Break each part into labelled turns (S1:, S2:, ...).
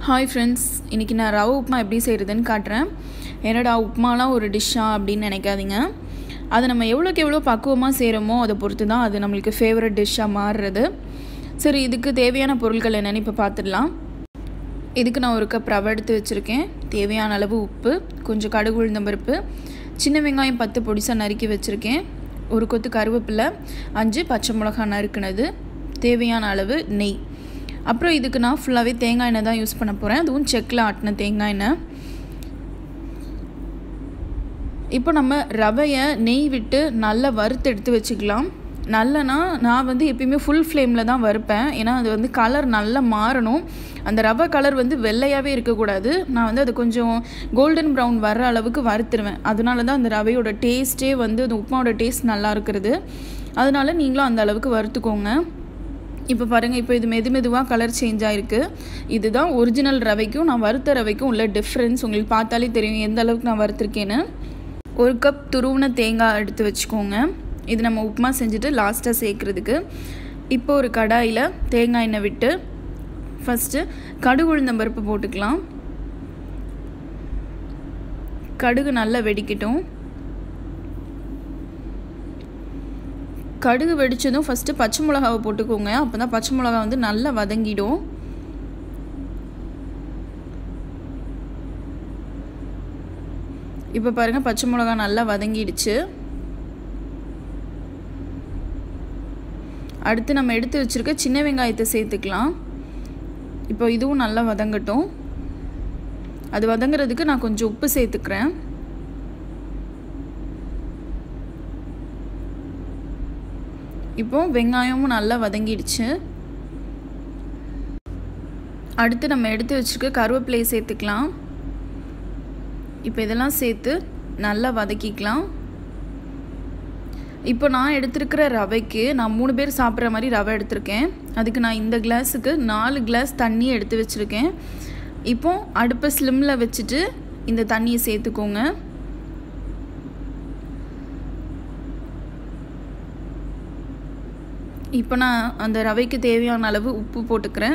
S1: hi friends இன்றைக்கி நான் ரவை உப்புமா எப்படி செய்கிறதுன்னு காட்டுறேன் என்னடா உப்புமாலாம் ஒரு டிஷ்ஷா அப்படின்னு நினைக்காதீங்க அதை நம்ம எவ்வளோக்கு எவ்வளோ பக்குவமாக செய்கிறோமோ அதை பொறுத்து தான் அது நம்மளுக்கு ஃபேவரட் டிஷ்ஷாக மாறுறது சரி இதுக்கு தேவையான பொருட்கள் என்னென்னு இப்போ பார்த்துடலாம் இதுக்கு நான் ஒரு கப் ரவை எடுத்து வச்சுருக்கேன் தேவையான அளவு உப்பு கொஞ்சம் கடுகு உளுந்தம்பருப்பு சின்ன வெங்காயம் பத்து பொடிசாக நறுக்கி வச்சுருக்கேன் ஒரு கொத்து கருவேப்பிலை அஞ்சு பச்சை மிளகா நறுக்குனது தேவையான அளவு நெய் அப்புறம் இதுக்கு நான் ஃபுல்லாகவே தேங்காய் எண்ணெய் தான் யூஸ் பண்ண போகிறேன் அதுவும் செக்கில் ஆட்டின தேங்காய் எண்ணெய் இப்போ நம்ம ரவையை நெய் விட்டு நல்லா வறுத்து எடுத்து வச்சுக்கலாம் நல்லனா நான் வந்து எப்பயுமே ஃபுல் ஃப்ளேமில் தான் வறுப்பேன் ஏன்னா அது வந்து கலர் நல்லா மாறணும் அந்த ரவை கலர் வந்து வெள்ளையாகவே இருக்கக்கூடாது நான் வந்து அது கொஞ்சம் கோல்டன் ப்ரௌன் வர்ற அளவுக்கு வறுத்துருவேன் அதனால தான் அந்த ரவையோட டேஸ்ட்டே வந்து அந்த உப்புமாவோட டேஸ்ட் நல்லா இருக்கிறது அதனால நீங்களும் அந்த அளவுக்கு வறுத்துக்கோங்க இப்போ பாருங்கள் இப்போ இது மெது மெதுவாக கலர் சேஞ்ச் ஆகிருக்கு இதுதான் ஒரிஜினல் ரவைக்கும் நான் வறுத்த ரவைக்கும் உள்ள டிஃப்ரென்ஸ் உங்களுக்கு பார்த்தாலே தெரியும் எந்த அளவுக்கு நான் வறுத்துருக்கேன்னு ஒரு கப் துருவின தேங்காய் எடுத்து வச்சுக்கோங்க இது நம்ம உப்புமா செஞ்சுட்டு லாஸ்ட்டாக சேர்க்குறதுக்கு இப்போ ஒரு கடாயில் தேங்காய் எண்ணெய் விட்டு ஃபஸ்ட்டு கடுகு உளுந்தம் பருப்பு போட்டுக்கலாம் கடுகு நல்லா வெடிக்கட்டும் கடுகு வெடித்ததும் ஃபஸ்ட்டு பச்சை மிளகாவை போட்டுக்கோங்க அப்போ தான் பச்சை மிளகா வந்து நல்லா வதங்கிடும் இப்போ பாருங்கள் பச்சை மிளகா நல்லா வதங்கிடுச்சு அடுத்து நம்ம எடுத்து வச்சுருக்க சின்ன வெங்காயத்தை சேர்த்துக்கலாம் இப்போ இதுவும் நல்லா வதங்கட்டும் அது வதங்குறதுக்கு நான் கொஞ்சம் உப்பு சேர்த்துக்கிறேன் இப்போ வெங்காயமும் நல்லா வதங்கிடுச்சு அடுத்து நம்ம எடுத்து வச்சுருக்க கருவேப்பிலையை சேர்த்துக்கலாம் இப்போ இதெல்லாம் சேர்த்து நல்லா வதக்கிக்கலாம் இப்போ நான் எடுத்துருக்கிற ரவைக்கு நான் மூணு பேர் சாப்பிட்ற மாதிரி ரவை எடுத்திருக்கேன் அதுக்கு நான் இந்த கிளாஸுக்கு நாலு கிளாஸ் தண்ணி எடுத்து வச்சுருக்கேன் இப்போ அடுப்பை ஸ்லிம்மில் வச்சுட்டு இந்த தண்ணியை சேர்த்துக்கோங்க இப்போ நான் அந்த ரவைக்கு தேவையான அளவு உப்பு போட்டுக்கிறேன்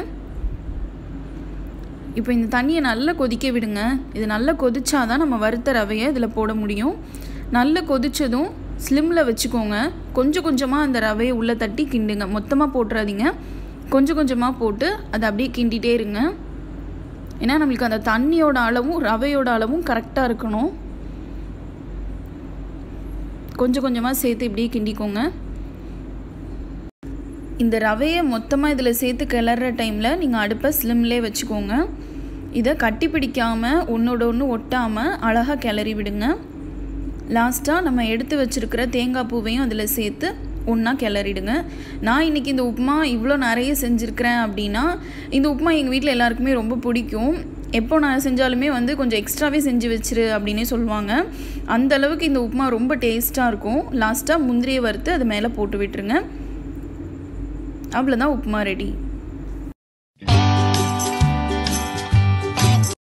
S1: இப்போ இந்த தண்ணியை நல்லா கொதிக்க விடுங்க இது நல்லா கொதிச்சாதான் நம்ம வறுத்த ரவையை இதில் போட முடியும் நல்லா கொதித்ததும் ஸ்லிம்மில் வச்சுக்கோங்க கொஞ்சம் கொஞ்சமாக அந்த ரவையை உள்ளே தட்டி கிண்டுங்க மொத்தமாக போட்டுறாதீங்க கொஞ்சம் கொஞ்சமாக போட்டு அதை அப்படியே கிண்டிகிட்டே இருங்க ஏன்னா நம்மளுக்கு அந்த தண்ணியோட அளவும் ரவையோட அளவும் கரெக்டாக இருக்கணும் கொஞ்சம் கொஞ்சமாக சேர்த்து இப்படியே கிண்டிக்கோங்க இந்த ரவையை மொத்தமாக இதில் சேர்த்து கிளற டைமில் நீங்கள் அடுப்பை ஸ்லிம்லே வச்சுக்கோங்க இதை கட்டி பிடிக்காமல் ஒன்றோட ஒன்று ஒட்டாமல் அழகாக கிளறி விடுங்க லாஸ்ட்டாக நம்ம எடுத்து வச்சுருக்கிற தேங்காய் பூவையும் அதில் சேர்த்து ஒன்றா கிளறிடுங்க நான் இன்றைக்கி இந்த உப்புமா இவ்வளோ நிறைய செஞ்சுருக்கிறேன் அப்படின்னா இந்த உப்புமா எங்கள் வீட்டில் எல்லாருக்குமே ரொம்ப பிடிக்கும் எப்போ நான் செஞ்சாலுமே வந்து கொஞ்சம் எக்ஸ்ட்ராவே செஞ்சு வச்சிரு அப்படின்னே சொல்லுவாங்க அந்த அளவுக்கு இந்த உப்புமா ரொம்ப டேஸ்ட்டாக இருக்கும் லாஸ்ட்டாக முந்திரியை வறுத்து அது மேலே போட்டு விட்டுருங்க அவ்வளோதான் உப்புமா ரெடி